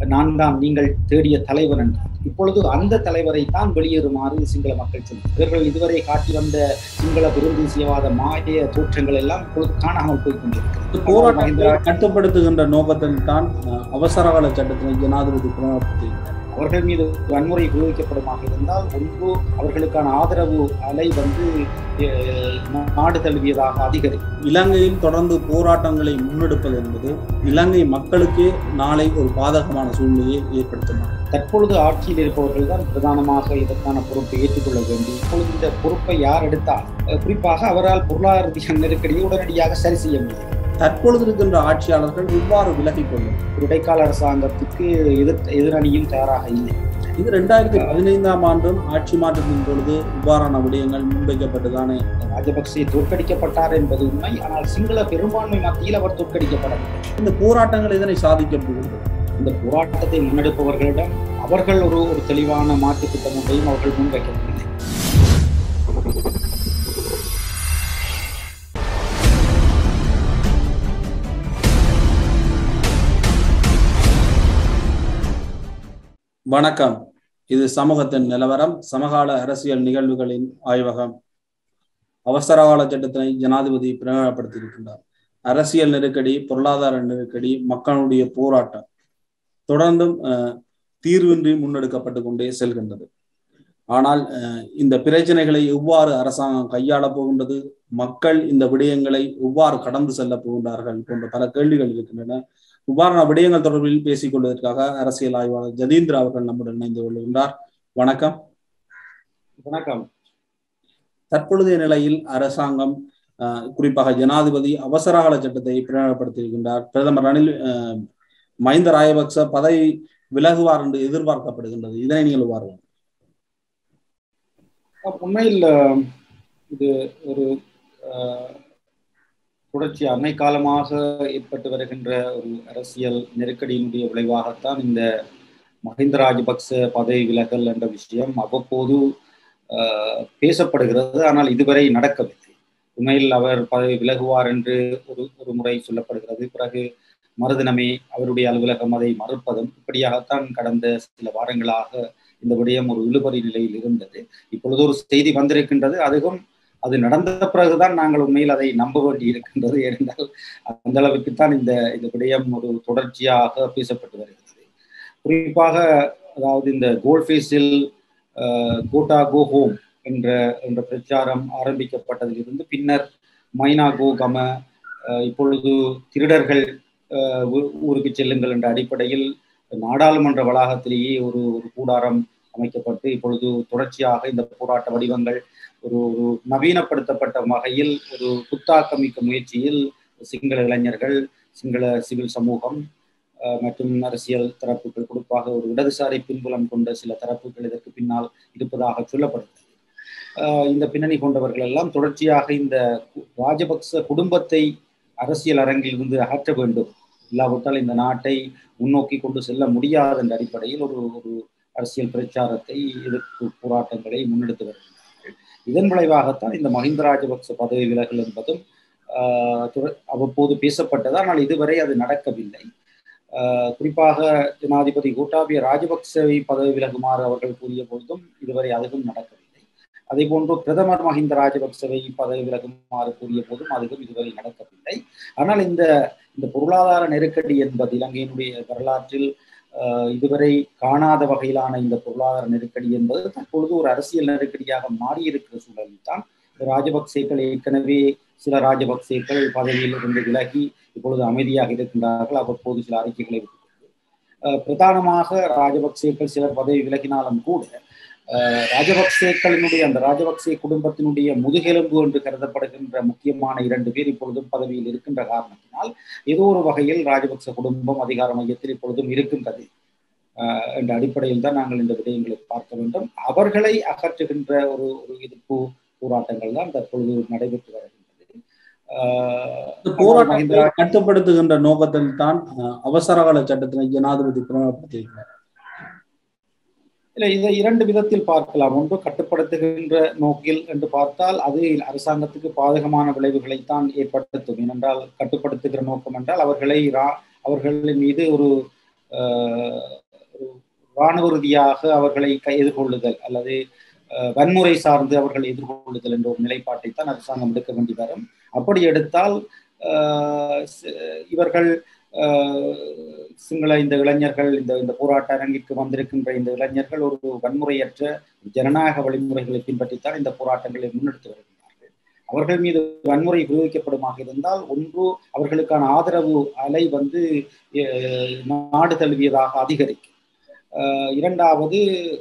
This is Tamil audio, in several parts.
நான் தான் நீங்கள் தேடிய தலைவர் என்றார் இப்பொழுது அந்த தலைவரை தான் வெளியேறுமாறு சிங்கள மக்கள் சொன்னார் இவர்கள் இதுவரை காட்டி வந்த சிங்கள பெருந்தேசியவாத மாய தோற்றங்கள் எல்லாம் இப்பொழுது காணாமல் போய் கொண்டிருக்கிறது போராட்டத்தை கட்டுப்படுத்துகின்ற நோக்கத்தில் தான் அஹ், அவசரகால சட்டத்தினை ஜனாதிபதி பிரகடனப்படுத்தியிருக்கிறார் அவர்கள் மீது வன்முறை பிரயோகிக்கப்படுமாக இருந்தால் ஒன்று அவர்களுக்கான ஆதரவு அலை வந்து அஹ், நாடு தழுவியதாக அதிகரிக்கும் இலங்கையில் தொடர்ந்து போராட்டங்களை முன்னெடுப்பது என்பது இலங்கை மக்களுக்கே நாளை ஒரு பாதகமான சூழ்நிலையை ஏற்படுத்தும் தற்பொழுது ஆட்சியில் இருப்பவர்கள் தான் பிரதானமாக இதற்கான பொறுப்பை ஏற்றுக்கொள்ள வேண்டும் இப்பொழுது இந்த பொறுப்பை யார் எடுத்தால் அஹ், குறிப்பாக அவரால் பொருளாதார ரீதியான நெருக்கடியை உடனடியாக சரி செய்ய முடியும் தற்பொழுது இருக்கின்ற ஆட்சியாளர்கள் இவ்வாறு விலகிக் கொள்ளும் ஒரு இடைக்கால அரசாங்கத்துக்கு எதிர் எதிரணியும் தயாராக இல்லை இது ரெண்டாயிரத்தி பதினைந்தாம் ஆண்டும் ஆட்சி மாற்றத்தின் பொழுது இவ்வாறான விடயங்கள் முன்வைக்கப்பட்டுதானே ராஜபக்சே தோற்கடிக்கப்பட்டார் என்பது உண்மை ஆனால் சிங்கள பெரும்பான்மை மத்தியில் அவர் தோற்கடிக்கப்படவில்லை இந்த போராட்டங்கள் இதனை சாதிக்க போகின்றது இந்த போராட்டத்தை முன்னெடுப்பவர்களிடம் அவர்கள் ஒரு ஒரு தெளிவான மாற்று திட்டம் ஒன்றையும் அவர்கள் முன்வைக்கவில்லை வணக்கம் இது சமூகத்தின் நிலவரம் சமகால அரசியல் நிகழ்வுகளின் ஆய்வகம் அவசரகால சட்டத்தினை ஜனாதிபதி பிரகடனப்படுத்தியிருக்கின்றார் அரசியல் நெருக்கடி பொருளாதார நெருக்கடி மக்களுடைய போராட்டம் தொடர்ந்தும் அஹ், தீர்வின்றி முன்னெடுக்கப்பட்டு கொண்டே செல்கின்றது ஆனால் அஹ், இந்த பிரச்சனைகளை எவ்வாறு அரசாங்கம் கையாளப் போகின்றது மக்கள் இந்த விடயங்களை எவ்வாறு கடந்து செல்லப் போகின்றார்கள் போன்ற பல கேள்விகள் இருக்கின்றன இவ்வாறான விடயங்கள் தொடர்பில் பேசிக் கொள்வதற்காக அரசியல் ஆய்வாளர் ஜதீந்திரா அவர்கள் நம்முடன் இணைந்து கொள்கின்றார் வணக்கம் வணக்கம் தற்பொழுதைய நிலையில் அரசாங்கம் அஹ், குறிப்பாக ஜனாதிபதி அவசரகால சட்டத்தை பிரகடனப்படுத்தியிருக்கின்றார் பிரதமர் ரணில் அஹ், மஹிந்த ராயபக்ச பதவி விலகுவார் என்று எதிர்பார்க்கப்படுகின்றது இதனை நீங்கள் வாருங்கள் உண்மையில் அஹ், இது ஒரு அஹ், தொடர்ச்சி அண்மை காலமாக ஏற்பட்டு வருகின்ற ஒரு அரசியல் நெருக்கடியினுடைய விளைவாகத்தான் இந்த மஹிந்த ராஜபக்ச பதவி விலகல் என்ற விஷயம் அவ்வப்போது அஹ், பேசப்படுகிறது ஆனால் இதுவரை நடக்கவில்லை உண்மையில் அவர் பதவி விலகுவார் என்று ஒரு ஒரு முறை சொல்லப்படுகிறது பிறகு மறுதினமே அவருடைய அலுவலகம் அதை மறுப்பதும் இப்படியாகத்தான் கடந்த சில வாரங்களாக இந்த விடயம் ஒரு இழுபறி நிலையில் இருந்தது இப்பொழுது ஒரு செய்தி வந்திருக்கின்றது அதுவும் அது நடந்த பிறகுதான் நாங்கள் உண்மையில் அதை நம்ப வேண்டி இருக்கின்றது ஏனென்றால் அந்த அளவுக்குத்தான் இந்த இந்த விடயம் ஒரு தொடர்ச்சியாக பேசப்பட்டு வருகிறது குறிப்பாக அதாவது இந்த கோல்ஃபேஸில் கோட்டா கோ ஹோம் என்ற என்ற பிரச்சாரம் ஆரம்பிக்கப்பட்டதிலிருந்து பின்னர் மைனா கோ கம அஹ், இப்பொழுது திருடர்கள் அஹ், ஊ- ஊருக்கு செல்லுங்கள் என்ற அடிப்படையில் நாடாளுமன்ற வளாகத்திலேயே ஒரு ஒரு கூடாரம் அமைக்கப்பட்டு இப்பொழுது தொடர்ச்சியாக இந்த போராட்ட வடிவங்கள் ஒரு ஒரு நவீனப்படுத்தப்பட்ட வகையில் ஒரு புத்தாக்கமிக்க முயற்சியில் சிங்கள இளைஞர்கள் சிங்கள சிவில் சமூகம் அஹ், மற்றும் அரசியல் தரப்புகள் குறிப்பாக ஒரு இடதுசாரி பின்புலம் கொண்ட சில தரப்புகள் இதற்கு பின்னால் இருப்பதாக சொல்லப்படுகிறது அஹ், இந்த பின்னணி கொண்டவர்கள் எல்லாம் தொடர்ச்சியாக இந்த கு- ராஜபக்ச குடும்பத்தை அரசியல் அரங்கில் இருந்து அகற்ற வேண்டும் இல்லாவிட்டால் இந்த நாட்டை முன்னோக்கி கொண்டு செல்ல முடியாது என்ற அடிப்படையில் ஒரு ஒரு அரசியல் பிரச்சாரத்தை எதிர்ப்பு போராட்டங்களை முன்னெடுத்து வருகின்றார்கள் இதன் விளைவாகத்தான் இந்த மஹிந்த ராஜபக்ச பதவி விலகல் என்பதும் ஆஹ், துர- அவ்வப்போது பேசப்பட்டது ஆனால் இதுவரை அது நடக்கவில்லை ஆஹ், குறிப்பாக ஜனாதிபதி கோட்டாபிய ராஜபக்சவை பதவி விலகுமாறு அவர்கள் கூறிய பொழுதும் இதுவரை அதுவும் நடக்கவில்லை அதே போன்று பிரதமர் மஹிந்த ராஜபக்சவை பதவி விலகுமாறு கூறிய போதும் அதுவும் இதுவரை நடக்கவில்லை ஆனால் இந்த இந்த பொருளாதார நெருக்கடி என்பது இலங்கையினுடைய வரலாற்றில் ஆஹ், இதுவரை காணாத வகையிலான இந்த பொருளாதார நெருக்கடி என்பது தற்பொழுது ஒரு அரசியல் நெருக்கடியாக மாறியிருக்கிற சூழலில் தான் ராஜபக்சேக்கள் ஏற்கனவே சில ராஜபக்சேக்கள் பதவியில் இருந்து விலகி இப்பொழுது அமைதியாக இருக்கின்றார்கள் அவ்வப்போது சில அறிக்கைகளை விட்டுக்கொண்டு ஆஹ், பிரதானமாக ராஜபக்சேக்கள் சிலர் பதவி விலகினாலும் கூட ஆஹ், ராஜபக்சேக்களினுடைய அந்த ராஜபக்சே குடும்பத்தினுடைய முதுகெலும்பு என்று கருதப்படுகின்ற முக்கியமான இரண்டு பேர் இப்பொழுதும் பதவியில் இருக்கின்ற காரணத்தினால் ஏதோ ஒரு வகையில் ராஜபக்ச குடும்பம் அதிகார மையத்தில் இப்பொழுதும் இருக்கின்றது ஆஹ், என்ற அடிப்படையில் தான் நாங்கள் இந்த விடயங்களை பார்க்க வேண்டும் அவர்களை அகற்றுகின்ற ஒரு ஒரு எதிர்ப்பு போராட்டங்கள் தான் தற்பொழுது நடைபெற்று வருகின்றது ஆஹ், இந்த போராட்டத்தை கட்டுப்படுத்துகின்ற நோக்கத்தில் தான் அஹ், அவசரகால சட்டத்தினை ஜனாதிபதி பிரகடனப்படுத்தியிருக்கிறார் இல்லை இதை இரண்டு விதத்தில் பார்க்கலாம் ஒன்று கட்டுப்படுத்துகின்ற நோக்கில் என்று பார்த்தால் அது அரசாங்கத்துக்கு பாதகமான விளைவுகளைத்தான் ஏற்படுத்தும் ஏனென்றால் கட்டுப்படுத்துகிற நோக்கம் என்றால் அவர்களை ரா அவர்களின் மீது ஒரு இராணுவ ரீதியாக அவர்களை எதிர்கொள்ளுதல் அல்லது வன்முறை சார்ந்து அவர்கள் எதிர்கொள்ளுதல் என்ற ஒரு நிலைப்பாட்டைத்தான் அரசாங்கம் எடுக்க வேண்டி வரும் அப்படி எடுத்தால் இவர்கள் சிங்கள இந்த இளைஞர்கள் இந்த இந்த போராட்ட அரங்கிற்கு வந்திருக்கின்ற இந்த இளைஞர்கள் ஒரு வன்முறையற்ற ஜனநாயக வழிமுறைகளை பின்பற்றித்தான் இந்த போராட்டங்களை முன்னெடுத்து வருகிறார்கள் அவர்கள் மீது வன்முறை பிரயோகிக்கப்படுமாக இருந்தால் ஒன்று அவர்களுக்கான ஆதரவு அலை வந்து நாடு தழுவியதாக அதிகரிக்கும் இரண்டாவது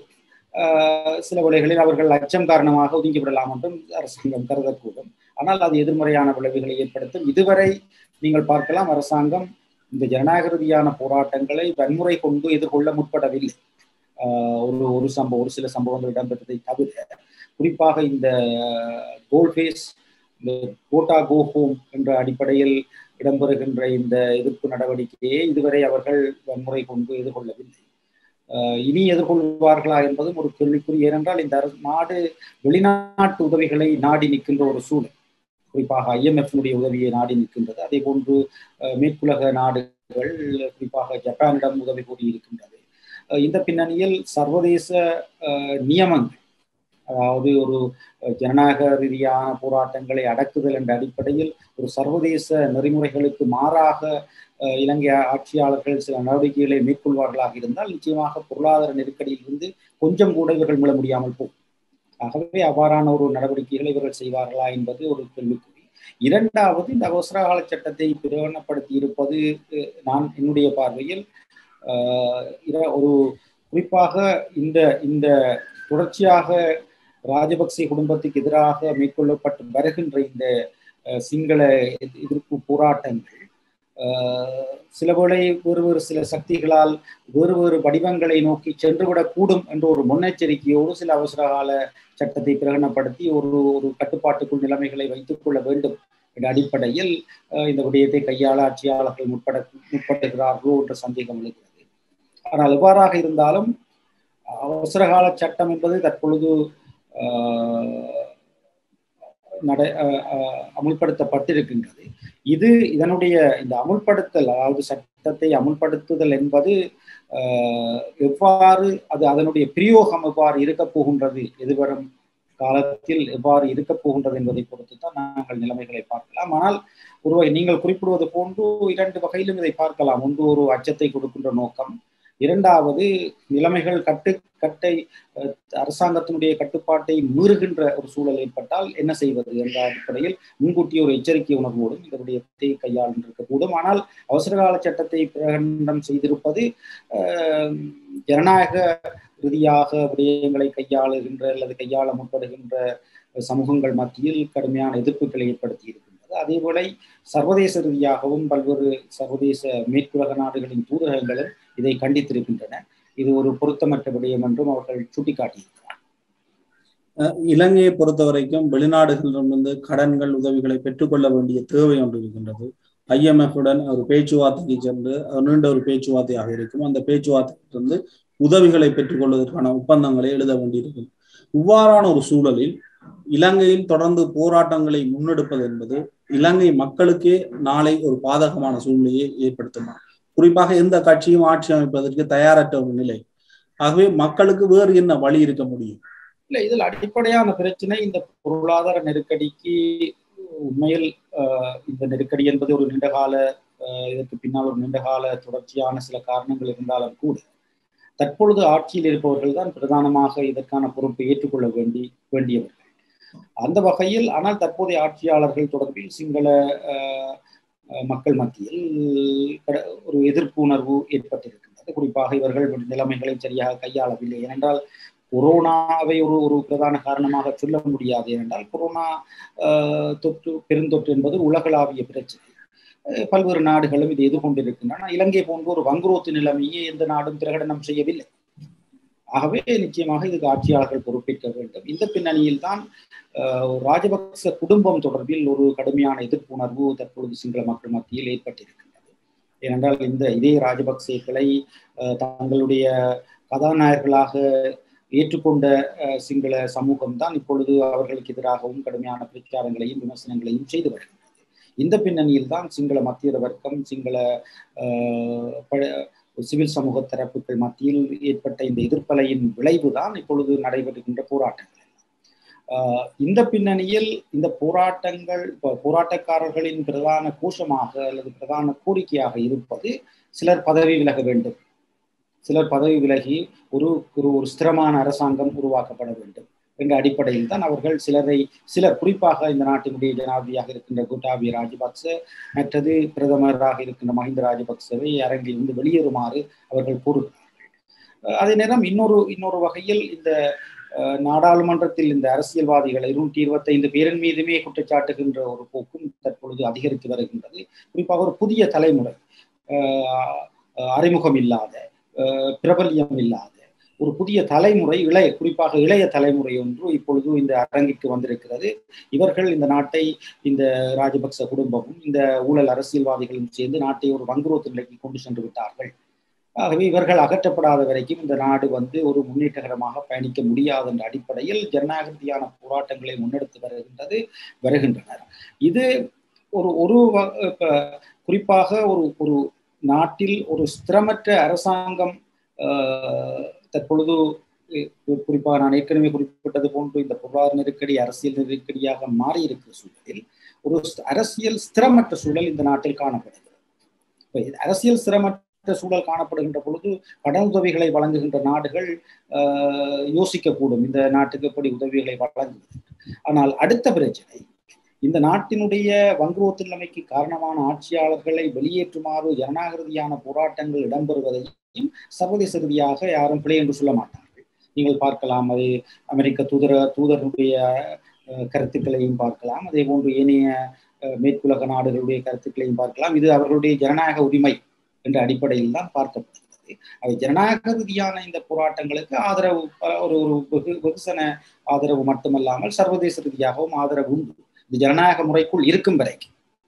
சில வேளைகளில் அவர்கள் அச்சம் காரணமாக ஒதுங்கிவிடலாம் என்றும் அரசாங்கம் கருதக்கூடும் ஆனால் அது எதிர்மறையான விளைவுகளை ஏற்படுத்தும் இதுவரை நீங்கள் பார்க்கலாம் அரசாங்கம் இந்த ஜனநாயக ரீதியான போராட்டங்களை வன்முறை கொண்டு எதிர்கொள்ள முற்படவில்லை ஒரு ஒரு சம்பவம் ஒரு சில சம்பவங்கள் இடம்பெற்றதை தவிர குறிப்பாக இந்த கோல்ஃபேஸ் இந்த கோட்டா கோ ஹோம் என்ற அடிப்படையில் இடம்பெறுகின்ற இந்த எதிர்ப்பு நடவடிக்கையை இதுவரை அவர்கள் வன்முறை கொண்டு எதிர்கொள்ளவில்லை இனி எதிர்கொள்வார்களா என்பதும் ஒரு கேள்விக்குறி ஏனென்றால் இந்த நாடு வெளிநாட்டு உதவிகளை நாடி நிற்கின்ற ஒரு சூழல் குறிப்பாக ஐஎம்எஃப்னுடைய உதவியை நாடி நிற்கின்றது அதே போன்று மேற்குலக நாடுகள் குறிப்பாக ஜப்பானிடம் உதவி கூடி இருக்கின்றது இந்த பின்னணியில் சர்வதேச நியமங்கள் அதாவது ஒரு ஜனநாயக ரீதியான போராட்டங்களை அடக்குதல் என்ற அடிப்படையில் ஒரு சர்வதேச நெறிமுறைகளுக்கு மாறாக இலங்கை ஆட்சியாளர்கள் சில நடவடிக்கைகளை மேற்கொள்வார்களாக இருந்தால் நிச்சயமாக பொருளாதார நெருக்கடியிலிருந்து கொஞ்சம் கூட இவர்கள் மீள முடியாமல் போகும் ஆகவே அவ்வாறான ஒரு நடவடிக்கைகளை இவர்கள் செய்வார்களா என்பது ஒரு கேள்விக்குறி இரண்டாவது இந்த அவசர கால சட்டத்தை பிரகடனப்படுத்தி இருப்பது நான் என்னுடைய பார்வையில் ஒரு குறிப்பாக இந்த இந்த தொடர்ச்சியாக ராஜபக்சே குடும்பத்துக்கு எதிராக மேற்கொள்ளப்பட்டு வருகின்ற இந்த சிங்கள எதிர்ப்பு போராட்டங்கள் சில வேளை வேறு வேறு சில சக்திகளால் வேறு வேறு வடிவங்களை நோக்கி சென்றுவிடக்கூடும் என்ற ஒரு முன்னெச்சரிக்கையோடு சில அவசர கால சட்டத்தை பிரகடனப்படுத்தி ஒரு ஒரு கட்டுப்பாட்டுக்குள் நிலைமைகளை வைத்துக் கொள்ள வேண்டும் என்ற அடிப்படையில் இந்த விடயத்தை கையாள ஆட்சியாளர்கள் முற்பட முற்படுகிறார்களோ என்ற சந்தேகம் எழுகிறது ஆனால் எவ்வாறாக இருந்தாலும் அவசர கால சட்டம் என்பது தற்பொழுது நட அமுல்படுத்தப்பட்டிருக்கின்றது இது இதனுடைய இந்த அமுல்படுத்தல் அதாவது சட்டத்தை அமுல்படுத்துதல் என்பது எவ்வாறு அது அதனுடைய பிரயோகம் எவ்வாறு இருக்க போகின்றது எதிர்வரும் காலத்தில் எவ்வாறு இருக்க போகின்றது என்பதை பொறுத்து தான் நாங்கள் நிலைமைகளை பார்க்கலாம் ஆனால் ஒரு நீங்கள் குறிப்பிடுவது போன்று இரண்டு வகையிலும் இதை பார்க்கலாம் ஒன்று ஒரு அச்சத்தை கொடுக்கின்ற நோக்கம் இரண்டாவது நிலைமைகள் கட்டு கட்டை அரசாங்கத்தினுடைய கட்டுப்பாட்டை மீறுகின்ற ஒரு சூழல் ஏற்பட்டால் என்ன செய்வது என்ற அடிப்படையில் முன்கூட்டிய ஒரு எச்சரிக்கை உணர்வோடும் இந்த விடயத்தை கையாண்டிருக்கக்கூடும் ஆனால் அவசரகால சட்டத்தை பிரகடனம் செய்திருப்பது ஜனநாயக ரீதியாக விடயங்களை கையாளுகின்ற அல்லது கையாள முற்படுகின்ற சமூகங்கள் மத்தியில் கடுமையான எதிர்ப்புகளை ஏற்படுத்தி இருக்கின்றது அதேபோல சர்வதேச ரீதியாகவும் பல்வேறு சர்வதேச மேற்குலக நாடுகளின் தூதரகங்களும் இதை கண்டித்திருக்கின்றன இது ஒரு பொருத்தமற்ற விடயம் என்றும் அவர்கள் சுட்டிக்காட்டியிருக்கிறார் இலங்கையை பொறுத்த வரைக்கும் வெளிநாடுகளிடமிருந்து கடன்கள் உதவிகளை பெற்றுக்கொள்ள வேண்டிய தேவை ஒன்று இருக்கின்றது ஐஎம்எஃப் உடன் ஒரு பேச்சுவார்த்தைக்கு சென்று நீண்ட ஒரு பேச்சுவார்த்தையாக இருக்கும் அந்த பேச்சுவார்த்தையிலிருந்து உதவிகளை பெற்றுக்கொள்வதற்கான ஒப்பந்தங்களை எழுத வேண்டியிருக்கும் இவ்வாறான ஒரு சூழலில் இலங்கையில் தொடர்ந்து போராட்டங்களை முன்னெடுப்பது என்பது இலங்கை மக்களுக்கே நாளை ஒரு பாதகமான சூழ்நிலையை ஏற்படுத்துமா குறிப்பாக எந்த கட்சியும் ஆட்சி அமைப்பதற்கு தயாரற்ற ஒரு நிலை ஆகவே மக்களுக்கு வேறு என்ன வழி இருக்க முடியும் இல்ல இதில் அடிப்படையான பிரச்சனை இந்த பொருளாதார நெருக்கடிக்கு உண்மையில் இந்த நெருக்கடி என்பது ஒரு நீண்டகால இதற்கு பின்னால் ஒரு நீண்டகால தொடர்ச்சியான சில காரணங்கள் இருந்தாலும் கூட தற்பொழுது ஆட்சியில் இருப்பவர்கள் தான் பிரதானமாக இதற்கான பொறுப்பை ஏற்றுக்கொள்ள வேண்டி வேண்டியவர்கள் அந்த வகையில் ஆனால் தற்போதைய ஆட்சியாளர்கள் தொடர்பில் சிங்கள மக்கள் மத்தியில் ஒரு எதிர்ப்பு உணர்வு ஏற்பட்டிருக்கின்றது குறிப்பாக இவர்கள் நிலைமைகளை சரியாக கையாளவில்லை ஏனென்றால் கொரோனாவை ஒரு ஒரு பிரதான காரணமாக சொல்ல முடியாது ஏனென்றால் கொரோனா தொற்று பெருந்தொற்று என்பது உலகளாவிய பிரச்சனை பல்வேறு நாடுகளும் இதை எதிர்கொண்டிருக்கின்றன இலங்கை போன்ற ஒரு வங்குரோத்து நிலைமையை எந்த நாடும் பிரகடனம் செய்யவில்லை ஆகவே நிச்சயமாக இதுக்கு ஆட்சியாளர்கள் பொறுப்பேற்க வேண்டும் இந்த பின்னணியில் தான் ராஜபக்ச குடும்பம் தொடர்பில் ஒரு கடுமையான எதிர்ப்பு உணர்வு தற்பொழுது சிங்கள மக்கள் மத்தியில் ஏற்பட்டிருக்கின்றது ஏனென்றால் இந்த இதே ராஜபக்சேக்களை தங்களுடைய கதாநாயகர்களாக ஏற்றுக்கொண்ட சிங்கள சமூகம் தான் இப்பொழுது அவர்களுக்கு எதிராகவும் கடுமையான பிரச்சாரங்களையும் விமர்சனங்களையும் செய்து வருகின்றது இந்த பின்னணியில் தான் சிங்கள மத்திய வர்க்கம் சிங்கள சிவில் சமூக தரப்புகள் மத்தியில் ஏற்பட்ட இந்த எதிர்ப்பலையின் விளைவுதான் இப்பொழுது நடைபெறுகின்ற போராட்டங்கள் இந்த பின்னணியில் இந்த போராட்டங்கள் போராட்டக்காரர்களின் பிரதான கோஷமாக அல்லது பிரதான கோரிக்கையாக இருப்பது சிலர் பதவி விலக வேண்டும் சிலர் பதவி விலகி ஒரு ஒரு ஒரு ஸ்திரமான அரசாங்கம் உருவாக்கப்பட வேண்டும் என்ற அடிப்படையில் தான் அவர்கள் சிலரை சிலர் குறிப்பாக இந்த நாட்டினுடைய ஜனாதிபதியாக இருக்கின்ற குட்டாபி ராஜபக்ச மற்றது பிரதமராக இருக்கின்ற மஹிந்த ராஜபக்சவை அரங்கில் இருந்து வெளியேறுமாறு அவர்கள் கூறுகிறார்கள் அதே நேரம் இன்னொரு இன்னொரு வகையில் இந்த நாடாளுமன்றத்தில் இந்த அரசியல்வாதிகள் இருநூற்றி இருபத்தைந்து பேரின் மீதுமே குற்றச்சாட்டுகின்ற ஒரு போக்கும் தற்பொழுது அதிகரித்து வருகின்றது குறிப்பாக ஒரு புதிய தலைமுறை அறிமுகம் இல்லாத பிரபல்யம் இல்லாத ஒரு புதிய தலைமுறை இளைய குறிப்பாக இளைய தலைமுறை ஒன்று இப்பொழுது இந்த அரங்கிற்கு வந்திருக்கிறது இவர்கள் இந்த நாட்டை இந்த ராஜபக்ச குடும்பமும் இந்த ஊழல் அரசியல்வாதிகளும் சேர்ந்து நாட்டை ஒரு வங்குரோத்து நிலைக்கு கொண்டு சென்று விட்டார்கள் ஆகவே இவர்கள் அகற்றப்படாத வரைக்கும் இந்த நாடு வந்து ஒரு முன்னேற்றகரமாக பயணிக்க முடியாது என்ற அடிப்படையில் ஜனநாயகத்தியான போராட்டங்களை முன்னெடுத்து வருகின்றது வருகின்றனர் இது ஒரு ஒரு குறிப்பாக ஒரு ஒரு நாட்டில் ஒரு ஸ்திரமற்ற அரசாங்கம் தற்பொழுது குறிப்பாக நான் ஏற்கனவே குறிப்பிட்டது போன்று இந்த பொருளாதார நெருக்கடி அரசியல் நெருக்கடியாக மாறி இருக்கிற சூழலில் ஒரு அரசியல் ஸ்திரமற்ற சூழல் இந்த நாட்டில் காணப்படுகிறது அரசியல் ஸ்திரமற்ற சூழல் காணப்படுகின்ற பொழுது கடனுதவிகளை வழங்குகின்ற நாடுகள் யோசிக்கக்கூடும் இந்த நாட்டுக்கு எப்படி உதவிகளை வழங்குவது ஆனால் அடுத்த பிரச்சனை இந்த நாட்டினுடைய வங்குரோத்து நிலைமைக்கு காரணமான ஆட்சியாளர்களை வெளியேற்றுமாறு ஜனநாயக போராட்டங்கள் இடம்பெறுவதையும் சர்வதேச ரீதியாக யாரும் பிழை என்று சொல்ல மாட்டார்கள் நீங்கள் பார்க்கலாம் அது அமெரிக்க தூதர தூதருடைய கருத்துக்களையும் பார்க்கலாம் அதே போன்று ஏனைய மேற்குலக நாடுகளுடைய கருத்துக்களையும் பார்க்கலாம் இது அவர்களுடைய ஜனநாயக உரிமை என்ற அடிப்படையில் தான் பார்க்கப்படுகிறது அவை ஜனநாயக ரீதியான இந்த போராட்டங்களுக்கு ஆதரவு ஒரு ஒரு வெகு வெகுசன ஆதரவு மட்டுமல்லாமல் சர்வதேச ரீதியாகவும் ஆதரவு உண்டு இந்த ஜனநாயக முறைக்குள் இருக்கும் வரைக்கும்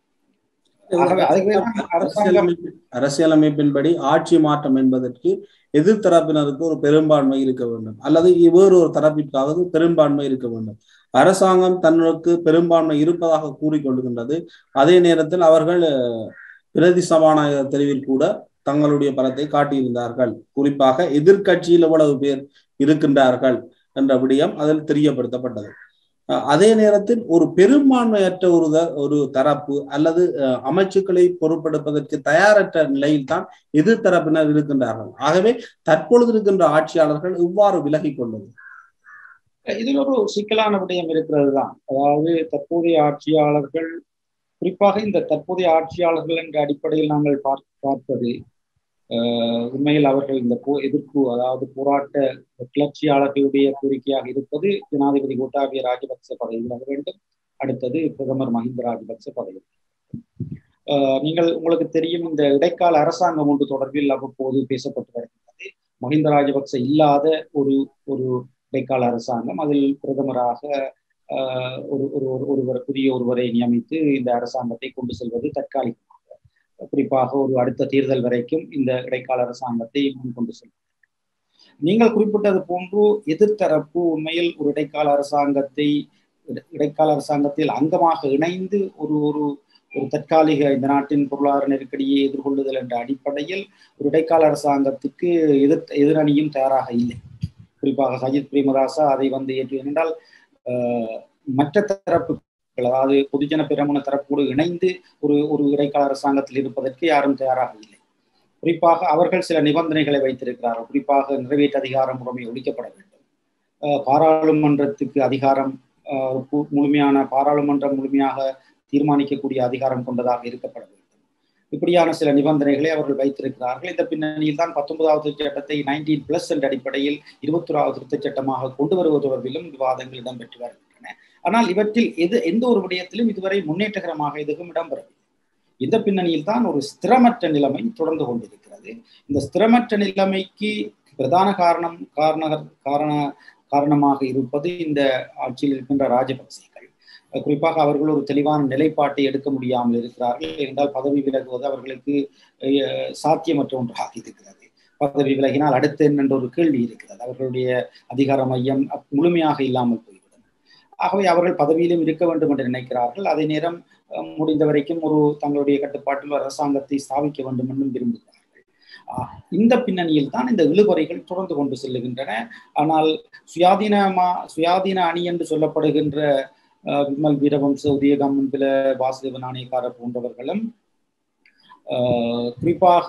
அரசியலமைப்பின்படி ஆட்சி மாற்றம் என்பதற்கு எதிர்த்தரப்பினருக்கு ஒரு பெரும்பான்மை இருக்க வேண்டும் அல்லது வேறு ஒரு தரப்பிற்காவது பெரும்பான்மை இருக்க வேண்டும் அரசாங்கம் தன்னுக்கு பெரும்பான்மை இருப்பதாக கூறிக்கொள்கின்றது அதே நேரத்தில் அவர்கள் பிரதி சபாநாயகர் தெளிவில் கூட தங்களுடைய பலத்தை காட்டியிருந்தார்கள் குறிப்பாக எதிர்கட்சியில் எவ்வளவு பேர் இருக்கின்றார்கள் என்ற விடயம் அதில் தெரியப்படுத்தப்பட்டது அதே நேரத்தில் ஒரு பெரும்பான்மையற்ற ஒரு ஒரு தரப்பு அல்லது அமைச்சுக்களை பொறுப்பெடுப்பதற்கு தயாரற்ற நிலையில் தான் எதிர்த்தரப்பினர் இருக்கின்றார்கள் ஆகவே தற்பொழுது இருக்கின்ற ஆட்சியாளர்கள் இவ்வாறு விலகி கொள்வது இதில் ஒரு சிக்கலான விடயம் இருக்கிறது தான் அதாவது தற்போதைய ஆட்சியாளர்கள் குறிப்பாக இந்த தற்போதைய ஆட்சியாளர்கள் என்ற அடிப்படையில் நாங்கள் பார்ப்பது உண்மையில் அவர்கள் இந்த போ எதிர்ப்பு அதாவது போராட்ட கிளர்ச்சியாளர்களுடைய கோரிக்கையாக இருப்பது ஜனாதிபதி கோட்டாபிய ராஜபக்ச பதவி விலக வேண்டும் அடுத்தது பிரதமர் மஹிந்த ராஜபக்ச பதவி நீங்கள் உங்களுக்கு தெரியும் இந்த இடைக்கால அரசாங்கம் ஒன்று தொடர்பில் அவ்வப்போது பேசப்பட்டு வருகின்றது மஹிந்த ராஜபக்ச இல்லாத ஒரு ஒரு இடைக்கால அரசாங்கம் அதில் பிரதமராக ஒரு ஒரு ஒருவர் புதிய ஒருவரை நியமித்து இந்த அரசாங்கத்தை கொண்டு செல்வது தற்காலிகமாக குறிப்பாக ஒரு அடுத்த தேர்தல் வரைக்கும் இந்த இடைக்கால அரசாங்கத்தை முன்கொண்டு செல்லும் நீங்கள் குறிப்பிட்டது போன்று எதிர்த்தரப்பு உண்மையில் ஒரு இடைக்கால அரசாங்கத்தை இடைக்கால அரசாங்கத்தில் அங்கமாக இணைந்து ஒரு ஒரு ஒரு தற்காலிக இந்த நாட்டின் பொருளாதார நெருக்கடியை எதிர்கொள்ளுதல் என்ற அடிப்படையில் ஒரு இடைக்கால அரசாங்கத்துக்கு எதிர் எதிரணியும் தயாராக இல்லை குறிப்பாக சஜித் பிரேமதாசா அதை வந்து ஏற்று என்றால் மற்ற தரப்பு அதாவது பொதுஜன பெருமன தரப்போடு இணைந்து ஒரு ஒரு இடைக்கால அரசாங்கத்தில் இருப்பதற்கு யாரும் தயாராக இல்லை குறிப்பாக அவர்கள் சில நிபந்தனைகளை வைத்திருக்கிறார்கள் குறிப்பாக நிறைவேற்று அதிகாரம் முறைமை ஒழிக்கப்பட வேண்டும் பாராளுமன்றத்துக்கு அதிகாரம் முழுமையான பாராளுமன்றம் முழுமையாக தீர்மானிக்கக்கூடிய அதிகாரம் கொண்டதாக இருக்கப்பட வேண்டும் இப்படியான சில நிபந்தனைகளை அவர்கள் வைத்திருக்கிறார்கள் இந்த பின்னணியில் தான் பத்தொன்பதாவது சட்டத்தை நைன்டீன் பிளஸ் என்ற அடிப்படையில் இருபத்தொராவது திருத்தச் சட்டமாக கொண்டு வருவது தொடர்பிலும் விவாதங்கள் இடம்பெற்று வருகின்றன ஆனால் இவற்றில் எது எந்த ஒரு விடயத்திலும் இதுவரை முன்னேற்றகரமாக எதுவும் இடம்பெறவில்லை இந்த பின்னணியில் தான் ஒரு ஸ்திரமற்ற நிலைமை தொடர்ந்து கொண்டிருக்கிறது இந்த ஸ்திரமற்ற நிலைமைக்கு பிரதான காரணம் காரண காரண காரணமாக இருப்பது இந்த ஆட்சியில் இருக்கின்ற ராஜபக்சேகள் குறிப்பாக அவர்கள் ஒரு தெளிவான நிலைப்பாட்டை எடுக்க முடியாமல் இருக்கிறார்கள் என்றால் பதவி விலகுவது அவர்களுக்கு சாத்தியமற்ற ஒன்றாக இருக்கிறது பதவி விலகினால் அடுத்து என்ற ஒரு கேள்வி இருக்கிறது அவர்களுடைய அதிகார மையம் முழுமையாக இல்லாமல் போய்விடும் ஆகவே அவர்கள் பதவியிலும் இருக்க வேண்டும் என்று நினைக்கிறார்கள் அதே நேரம் முடிந்த வரைக்கும் ஒரு தங்களுடைய கட்டுப்பாட்டில் அரசாங்கத்தை ஸ்தாபிக்க வேண்டும் என்றும் விரும்புகிறார்கள் இந்த பின்னணியில் தான் இந்த இழுபறைகள் தொடர்ந்து கொண்டு செல்லுகின்றன ஆனால் சுயாதீனமா சுயாதீன அணி என்று சொல்லப்படுகின்ற விமல் வீரவம்ச உதயகாமன் பில வாசுதேவ நாணயக்கார போன்றவர்களும் குறிப்பாக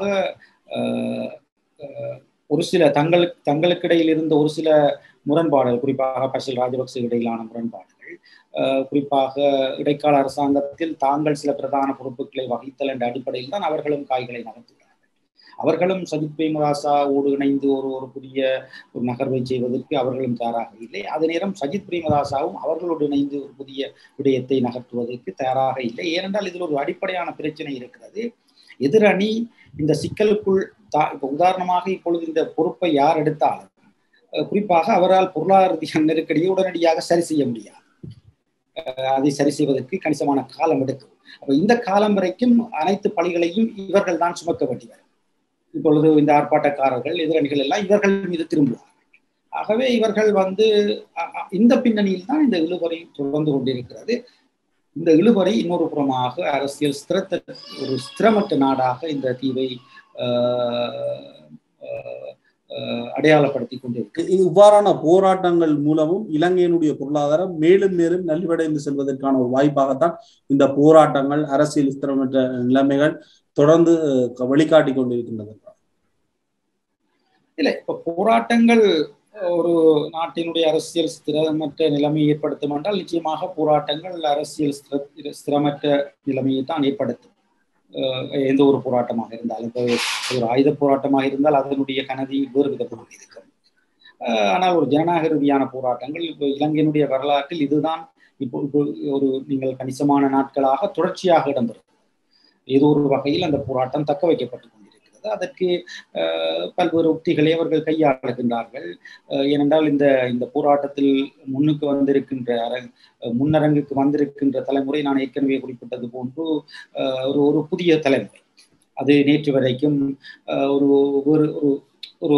ஒரு சில தங்களுக்கு தங்களுக்கிடையில் இருந்த ஒரு சில முரண்பாடுகள் குறிப்பாக பசில் ராஜபக்ச இடையிலான முரண்பாடுகள் குறிப்பாக இடைக்கால அரசாங்கத்தில் தாங்கள் சில பிரதான பொறுப்புகளை வகித்தல் என்ற அடிப்படையில் தான் அவர்களும் காய்களை நகர்த்துகிறார்கள் அவர்களும் சஜித் பிரேமதாசாவோடு இணைந்து ஒரு ஒரு புதிய ஒரு நகர்வை செய்வதற்கு அவர்களும் தயாராக இல்லை அதே நேரம் சஜித் பிரேமதாசாவும் அவர்களோடு இணைந்து ஒரு புதிய விடயத்தை நகர்த்துவதற்கு தயாராக இல்லை ஏனென்றால் இதில் ஒரு அடிப்படையான பிரச்சனை இருக்கிறது எதிரணி இந்த சிக்கலுக்குள் தா இப்போ உதாரணமாக இப்பொழுது இந்த பொறுப்பை யார் எடுத்தாலும் குறிப்பாக அவரால் பொருளாதார நெருக்கடியை உடனடியாக சரி செய்ய முடியாது அதை சரி செய்வதற்கு கணிசமான காலம் எடுக்கும் அப்ப இந்த காலம் வரைக்கும் அனைத்து பணிகளையும் இவர்கள் தான் சுமக்க வேண்டியவர் இப்பொழுது இந்த ஆர்ப்பாட்டக்காரர்கள் எதிரணிகள் எல்லாம் இவர்கள் மீது திரும்புவார்கள் ஆகவே இவர்கள் வந்து இந்த பின்னணியில் தான் இந்த இழுபறை தொடர்ந்து கொண்டிருக்கிறது இந்த இழுபறை இன்னொரு புறமாக அரசியல் ஸ்திரத்த ஒரு ஸ்திரமற்ற நாடாக இந்த தீவை அடையாளப்படுத்தி கொண்டிருக்கு இவ்வாறான போராட்டங்கள் மூலமும் இலங்கையினுடைய பொருளாதாரம் மேலும் மேலும் நலிவடைந்து செல்வதற்கான ஒரு வாய்ப்பாகத்தான் இந்த போராட்டங்கள் அரசியல் ஸ்திரமற்ற நிலைமைகள் தொடர்ந்து வழிகாட்டி கொண்டிருக்கின்றது இல்லை இப்ப போராட்டங்கள் ஒரு நாட்டினுடைய அரசியல் ஸ்திரமற்ற நிலைமையை ஏற்படுத்தும் என்றால் நிச்சயமாக போராட்டங்கள் அரசியல் ஸ்திரமற்ற நிலைமையை தான் ஏற்படுத்தும் எந்த ஒரு போராட்டமாக இருந்தாலும் இப்போ ஒரு ஆயுத போராட்டமாக இருந்தால் அதனுடைய கனதி வேறு விதமாக இருக்கும் ஆனால் ஒரு ஜனநாயக ரீதியான போராட்டங்கள் இப்போ இலங்கையினுடைய வரலாற்றில் இதுதான் இப்போ இப்போ ஒரு நீங்கள் கணிசமான நாட்களாக தொடர்ச்சியாக இடம்பெறும் ஏதோ ஒரு வகையில் அந்த போராட்டம் தக்க வைக்கப்பட்டு கொண்டிருக்கிறது அதற்கு பல்வேறு உக்திகளை அவர்கள் கையாளுகின்றார்கள் ஏனென்றால் இந்த இந்த போராட்டத்தில் முன்னுக்கு வந்திருக்கின்ற அரங் முன்னரங்குக்கு வந்திருக்கின்ற தலைமுறை நான் ஏற்கனவே குறிப்பிட்டது போன்று ஒரு ஒரு புதிய தலைமுறை அது நேற்று வரைக்கும் ஒரு ஒரு ஒரு ஒரு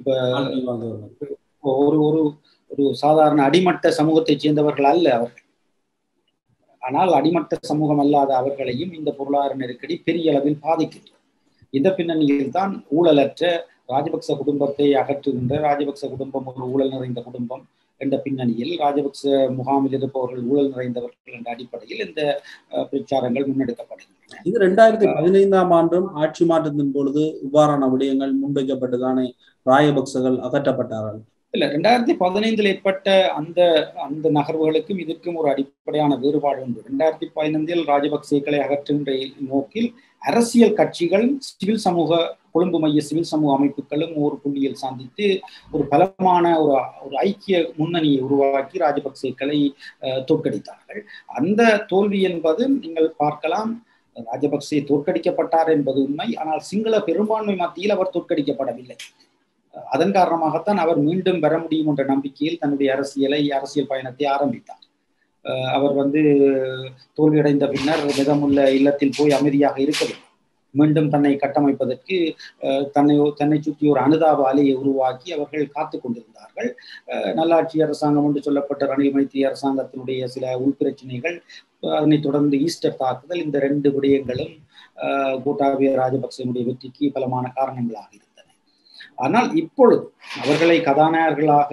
இப்போ ஒரு ஒரு ஒரு சாதாரண அடிமட்ட சமூகத்தைச் சேர்ந்தவர்கள் அல்ல அவர்கள் ஆனால் அடிமட்ட சமூகம் அல்லாத அவர்களையும் இந்த பொருளாதார நெருக்கடி பெரிய அளவில் பாதிக்கின்றது இந்த பின்னணியில் தான் ஊழலற்ற ராஜபக்ச குடும்பத்தை அகற்றுகின்ற ராஜபக்ச குடும்பம் ஒரு ஊழல் நிறைந்த குடும்பம் என்ற பின்னணியில் ராஜபக்ச முகாமில் இருப்பவர்கள் ஊழல் நிறைந்தவர்கள் என்ற அடிப்படையில் இந்த பிரச்சாரங்கள் முன்னெடுக்கப்படுகின்றன இது ரெண்டாயிரத்தி பதினைந்தாம் ஆண்டும் ஆட்சி மாற்றத்தின் பொழுது இவ்வாறான விடயங்கள் முன்வைக்கப்பட்டுதானே ராஜபக்சகள் அகற்றப்பட்டார்கள் இல்ல ரெண்டாயிரத்தி பதினைந்தில் ஏற்பட்ட அந்த அந்த நகர்வுகளுக்கும் இதற்கும் ஒரு அடிப்படையான வேறுபாடு உண்டு ரெண்டாயிரத்தி பதினைந்தில் ராஜபக்சேக்களை அகற்றுகின்ற நோக்கில் அரசியல் கட்சிகளும் சிவில் சமூக கொழும்பு மைய சிவில் சமூக அமைப்புகளும் ஒரு புள்ளியில் சந்தித்து ஒரு பலமான ஒரு ஒரு ஐக்கிய முன்னணியை உருவாக்கி ராஜபக்சேக்களை தோற்கடித்தார்கள் அந்த தோல்வி என்பது நீங்கள் பார்க்கலாம் ராஜபக்சே தோற்கடிக்கப்பட்டார் என்பது உண்மை ஆனால் சிங்கள பெரும்பான்மை மத்தியில் அவர் தோற்கடிக்கப்படவில்லை அதன் காரணமாகத்தான் அவர் மீண்டும் வர முடியும் என்ற நம்பிக்கையில் தன்னுடைய அரசியலை அரசியல் பயணத்தை ஆரம்பித்தார் அவர் வந்து தோல்வியடைந்த பின்னர் மிதமுள்ள இல்லத்தில் போய் அமைதியாக இருக்கவில்லை மீண்டும் தன்னை கட்டமைப்பதற்கு தன்னை தன்னை சுற்றி ஒரு அனுதாப அலையை உருவாக்கி அவர்கள் காத்து கொண்டிருந்தார்கள் நல்லாட்சி அரசாங்கம் என்று சொல்லப்பட்ட ரணில் மைத்ரி அரசாங்கத்தினுடைய சில உள்பிரச்சனைகள் அதனைத் தொடர்ந்து ஈஸ்டர் தாக்குதல் இந்த ரெண்டு விடயங்களும் கோட்டாபிய ராஜபக்சனுடைய வெற்றிக்கு பலமான காரணங்களாக இருந்தன ஆனால் இப்பொழுது அவர்களை கதாநாயகர்களாக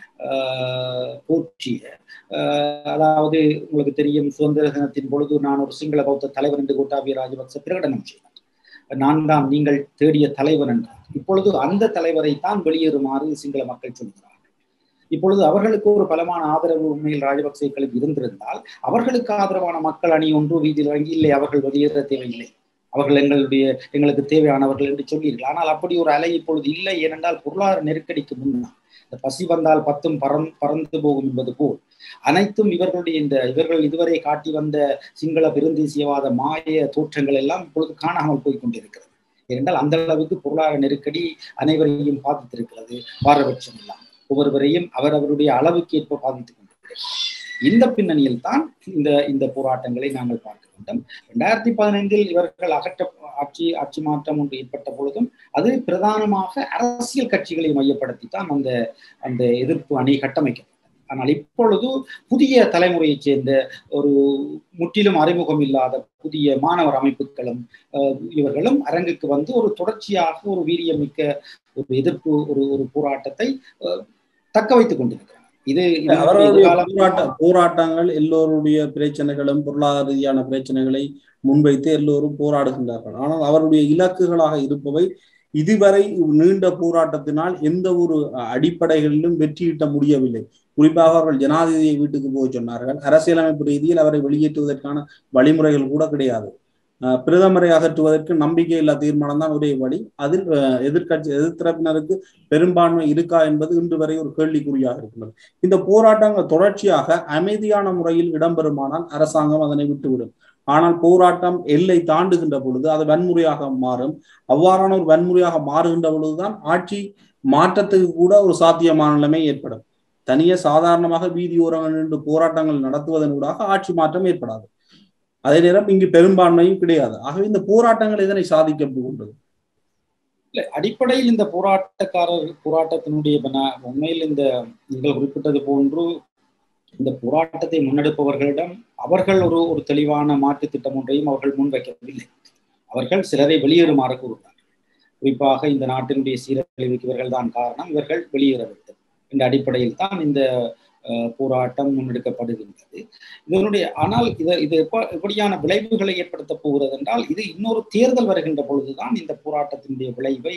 போற்றிய அதாவது உங்களுக்கு தெரியும் சுதந்திர தினத்தின் பொழுது நான் ஒரு சிங்கள பௌத்த தலைவர் என்று கோட்டாபிய ராஜபக்ச பிரகடனம் செய்தார் நான் தான் நீங்கள் தேடிய தலைவர் என்றார் இப்பொழுது அந்த தலைவரை தான் வெளியேறுமாறு சிங்கள மக்கள் சொல்கிறார்கள் இப்பொழுது அவர்களுக்கு ஒரு பலமான ஆதரவு உண்மையில் ராஜபக்சேக்களுக்கு இருந்திருந்தால் அவர்களுக்கு ஆதரவான மக்கள் அணி ஒன்று வீதியில் இறங்கி இல்லை அவர்கள் வெளியேற தேவையில்லை அவர்கள் எங்களுடைய எங்களுக்கு தேவையானவர்கள் என்று சொல்லீர்கள் ஆனால் அப்படி ஒரு அலை இப்பொழுது இல்லை ஏனென்றால் பொருளாதார நெருக்கடிக்கு முன்னால் இந்த பசி வந்தால் பத்தும் பறந் பறந்து போகும் என்பது போல் அனைத்தும் இவர்களுடைய இந்த இவர்கள் இதுவரை காட்டி வந்த சிங்கள பெருந்தேசியவாத மாய தோற்றங்கள் எல்லாம் இப்பொழுது காணாமல் போய் கொண்டிருக்கிறது ஏனென்றால் அந்த அளவுக்கு பொருளாதார நெருக்கடி அனைவரையும் பாதித்திருக்கிறது பாரபட்சம் எல்லாம் ஒவ்வொருவரையும் அவரவருடைய அளவுக்கு ஏற்ப பாதித்துக் கொண்டிருக்கிறது இந்த பின்னணியில் தான் இந்த இந்த போராட்டங்களை நாங்கள் பார்க்க வேண்டும் ரெண்டாயிரத்தி பதினைந்தில் இவர்கள் அகற்ற ஆட்சி ஆட்சி மாற்றம் ஒன்று ஏற்பட்ட பொழுதும் அது பிரதானமாக அரசியல் கட்சிகளை மையப்படுத்தி தான் அந்த அந்த எதிர்ப்பு அணி கட்டமைக்கப்பட்டது ஆனால் இப்பொழுது புதிய தலைமுறையைச் சேர்ந்த ஒரு முற்றிலும் அறிமுகம் இல்லாத புதிய மாணவர் அமைப்புகளும் இவர்களும் அரங்குக்கு வந்து ஒரு தொடர்ச்சியாக ஒரு வீரியமிக்க ஒரு எதிர்ப்பு ஒரு ஒரு போராட்டத்தை தக்க வைத்துக் கொண்டிருக்கிறார் இது அவர்களுடைய போராட்ட போராட்டங்கள் எல்லோருடைய பிரச்சனைகளும் பொருளாதார ரீதியான பிரச்சனைகளை முன்வைத்து எல்லோரும் போராடுகின்றார்கள் ஆனால் அவருடைய இலக்குகளாக இருப்பவை இதுவரை நீண்ட போராட்டத்தினால் எந்த ஒரு அடிப்படைகளிலும் வெற்றியிட்ட முடியவில்லை குறிப்பாக அவர்கள் ஜனாதிபதியை வீட்டுக்கு போய் சொன்னார்கள் அரசியலமைப்பு ரீதியில் அவரை வெளியேற்றுவதற்கான வழிமுறைகள் கூட கிடையாது பிரதமரை அகற்றுவதற்கு நம்பிக்கையில்லா தீர்மானம் தான் ஒரே வழி அதில் எதிர்கட்சி எதிர்த்தரப்பினருக்கு பெரும்பான்மை இருக்கா என்பது இன்று வரை ஒரு கேள்விக்குறியாக இருக்கிறது இந்த போராட்டங்கள் தொடர்ச்சியாக அமைதியான முறையில் இடம்பெறுமானால் அரசாங்கம் அதனை விட்டுவிடும் ஆனால் போராட்டம் எல்லை தாண்டுகின்ற பொழுது அது வன்முறையாக மாறும் அவ்வாறான ஒரு வன்முறையாக மாறுகின்ற பொழுதுதான் ஆட்சி மாற்றத்துக்கு கூட ஒரு சாத்தியமான நிலைமை ஏற்படும் தனியே சாதாரணமாக வீதி ஓரங்கள் நின்று போராட்டங்கள் நடத்துவதன் ஊடாக ஆட்சி மாற்றம் ஏற்படாது அதே நேரம் இங்கு பெரும்பான்மையும் கிடையாது ஆகவே இந்த போராட்டங்கள் இதனை சாதிக்க போகின்றது இல்லை அடிப்படையில் இந்த போராட்டக்காரர் போராட்டத்தினுடைய உண்மையில் இந்த நீங்கள் குறிப்பிட்டது போன்று இந்த போராட்டத்தை முன்னெடுப்பவர்களிடம் அவர்கள் ஒரு ஒரு தெளிவான மாற்று திட்டம் ஒன்றையும் அவர்கள் முன்வைக்கவில்லை அவர்கள் சிலரை வெளியேறுமாறு கூறுகிறார் குறிப்பாக இந்த நாட்டினுடைய சீரழிவுக்கு இவர்கள் தான் காரணம் இவர்கள் வெளியேற வேண்டும் என்ற அடிப்படையில் தான் இந்த போராட்டம் முன்னெடுக்கப்படுகின்றது இதனுடைய ஆனால் இது இது எப்படியான விளைவுகளை ஏற்படுத்த போகிறது என்றால் இது இன்னொரு தேர்தல் வருகின்ற பொழுதுதான் இந்த போராட்டத்தினுடைய விளைவை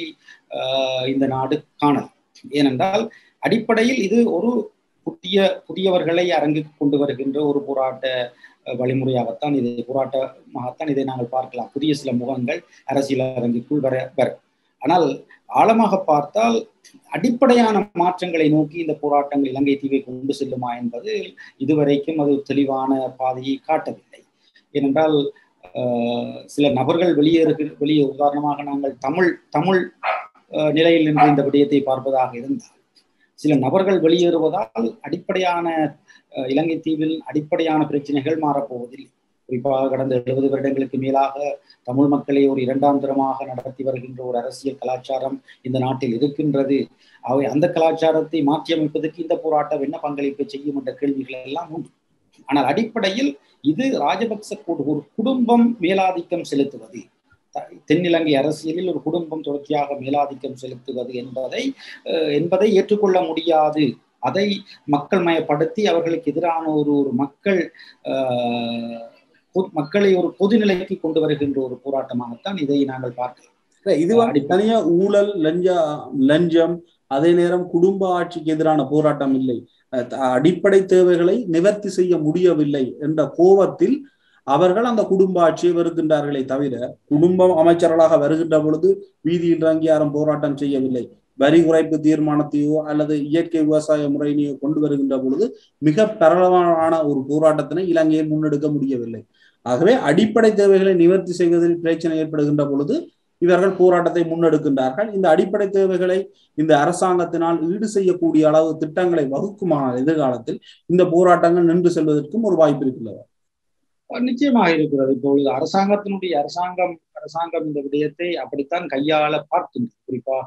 இந்த நாடு காணலாம் ஏனென்றால் அடிப்படையில் இது ஒரு புதிய புதியவர்களை அரங்குக்கு கொண்டு வருகின்ற ஒரு போராட்ட வழிமுறையாகத்தான் இது போராட்டமாகத்தான் இதை நாங்கள் பார்க்கலாம் புதிய சில முகங்கள் அரசியல் அரங்குக்குள் வர வரும் ஆனால் ஆழமாக பார்த்தால் அடிப்படையான மாற்றங்களை நோக்கி இந்த போராட்டங்கள் இலங்கை தீவை கொண்டு செல்லுமா என்பது இதுவரைக்கும் அது தெளிவான பாதையை காட்டவில்லை ஏனென்றால் சில நபர்கள் வெளியேறு வெளியே உதாரணமாக நாங்கள் தமிழ் தமிழ் நிலையில் நின்று இந்த விடயத்தை பார்ப்பதாக இருந்தால் சில நபர்கள் வெளியேறுவதால் அடிப்படையான இலங்கை தீவில் அடிப்படையான பிரச்சனைகள் மாறப்போவதில்லை குறிப்பாக கடந்த எழுபது வருடங்களுக்கு மேலாக தமிழ் மக்களை ஒரு இரண்டாம் தரமாக நடத்தி வருகின்ற ஒரு அரசியல் கலாச்சாரம் இந்த நாட்டில் இருக்கின்றது அவை அந்த கலாச்சாரத்தை மாற்றியமைப்பதற்கு இந்த போராட்டம் என்ன பங்களிப்பை செய்யும் என்ற கேள்விகள் எல்லாம் உண்டு ஆனால் அடிப்படையில் இது ராஜபக்ச ஒரு குடும்பம் மேலாதிக்கம் செலுத்துவது தென்னிலங்கை அரசியலில் ஒரு குடும்பம் தொடர்ச்சியாக மேலாதிக்கம் செலுத்துவது என்பதை என்பதை ஏற்றுக்கொள்ள முடியாது அதை மக்கள் மயப்படுத்தி அவர்களுக்கு எதிரான ஒரு ஒரு மக்கள் மக்களை ஒரு பொதுநிலைக்கு கொண்டு வருகின்ற ஒரு போராட்டமாகத்தான் இதை நாங்கள் பார்க்கலாம் இது தனியா ஊழல் லஞ்ச லஞ்சம் அதே நேரம் குடும்ப ஆட்சிக்கு எதிரான போராட்டம் இல்லை அடிப்படை தேவைகளை நிவர்த்தி செய்ய முடியவில்லை என்ற கோபத்தில் அவர்கள் அந்த குடும்ப ஆட்சியை வருகின்றார்களே தவிர குடும்பம் அமைச்சர்களாக வருகின்ற பொழுது வீதியில் இறங்கி யாரும் போராட்டம் செய்யவில்லை வரி குறைப்பு தீர்மானத்தையோ அல்லது இயற்கை விவசாய முறையினையோ கொண்டு வருகின்ற பொழுது மிக பரவலான ஒரு போராட்டத்தினை இலங்கையில் முன்னெடுக்க முடியவில்லை ஆகவே அடிப்படை தேவைகளை நிவர்த்தி செய்வதில் பிரச்சனை ஏற்படுகின்ற பொழுது இவர்கள் போராட்டத்தை முன்னெடுக்கின்றார்கள் இந்த அடிப்படை தேவைகளை இந்த அரசாங்கத்தினால் ஈடு செய்யக்கூடிய அளவு திட்டங்களை வகுக்குமானால் எதிர்காலத்தில் இந்த போராட்டங்கள் நின்று செல்வதற்கும் ஒரு வாய்ப்பு இருக்கிறது நிச்சயமாக இருக்கிறது இப்பொழுது அரசாங்கத்தினுடைய அரசாங்கம் அரசாங்கம் இந்த விடயத்தை அப்படித்தான் கையாள பார்க்கின்றது குறிப்பாக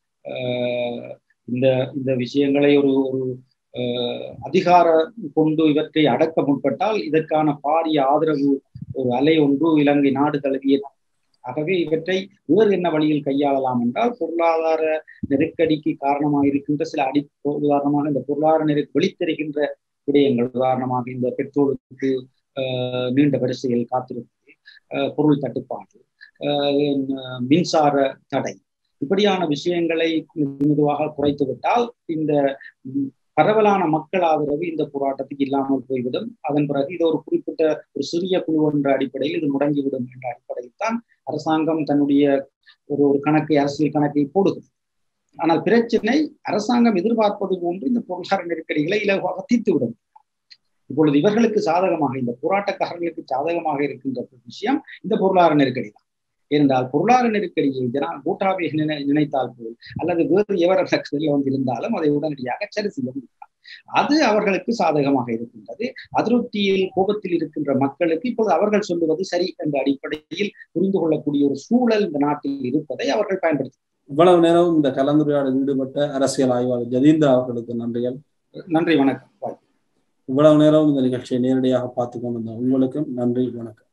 இந்த இந்த விஷயங்களை ஒரு ஒரு அதிகார கொண்டு இவற்றை அடக்க முற்பட்டால் இதற்கான பாரிய ஆதரவு ஒரு அலை ஒன்று இலங்கை நாடு தழுவிய ஆகவே இவற்றை வேறு என்ன வழியில் கையாளலாம் என்றால் பொருளாதார நெருக்கடிக்கு காரணமாக இருக்கின்ற சில அடி உதாரணமாக இந்த பொருளாதார நெருக்கடி வெளித்தருகின்ற விடயங்கள் உதாரணமாக இந்த பெட்ரோலுக்கு நீண்ட வரிசையில் காத்திருப்பது பொருள் தட்டுப்பாடு மின்சார தடை இப்படியான விஷயங்களை மெதுவாக குறைத்து விட்டால் இந்த பரவலான மக்கள் ஆதரவு இந்த போராட்டத்துக்கு இல்லாமல் போய்விடும் அதன் பிறகு இது ஒரு குறிப்பிட்ட ஒரு சிறிய குழு என்ற அடிப்படையில் இது முடங்கிவிடும் என்ற அடிப்படையில் தான் அரசாங்கம் தன்னுடைய ஒரு ஒரு கணக்கை அரசியல் கணக்கை போடுகிறது ஆனால் பிரச்சனை அரசாங்கம் எதிர்பார்ப்பது போன்று இந்த பொருளாதார நெருக்கடிகளை இலகுவாக தீர்த்துவிடும் இப்பொழுது இவர்களுக்கு சாதகமாக இந்த போராட்டக்காரர்களுக்கு சாதகமாக இருக்கின்ற விஷயம் இந்த பொருளாதார நெருக்கடி தான் ஏனென்றால் பொருளாதார நெருக்கடியை ஜனா கூட்டாவை நினைத்தால் போல் அல்லது வேறு எவர் வந்து இருந்தாலும் அதை உடனடியாக சரி செய்ய முடியும் அது அவர்களுக்கு சாதகமாக இருக்கின்றது அதிருப்தியில் கோபத்தில் இருக்கின்ற மக்களுக்கு இப்போது அவர்கள் சொல்லுவது சரி என்ற அடிப்படையில் புரிந்து கொள்ளக்கூடிய ஒரு சூழல் இந்த நாட்டில் இருப்பதை அவர்கள் பயன்படுத்தி இவ்வளவு நேரம் இந்த கலந்துரையாடல் ஈடுபட்ட அரசியல் ஆய்வாளர் ஜதீந்திரா அவர்களுக்கு நன்றிகள் நன்றி வணக்கம் இவ்வளவு நேரம் இந்த நிகழ்ச்சியை நேரடியாக பார்த்து கொண்டிருந்த உங்களுக்கும் நன்றி வணக்கம்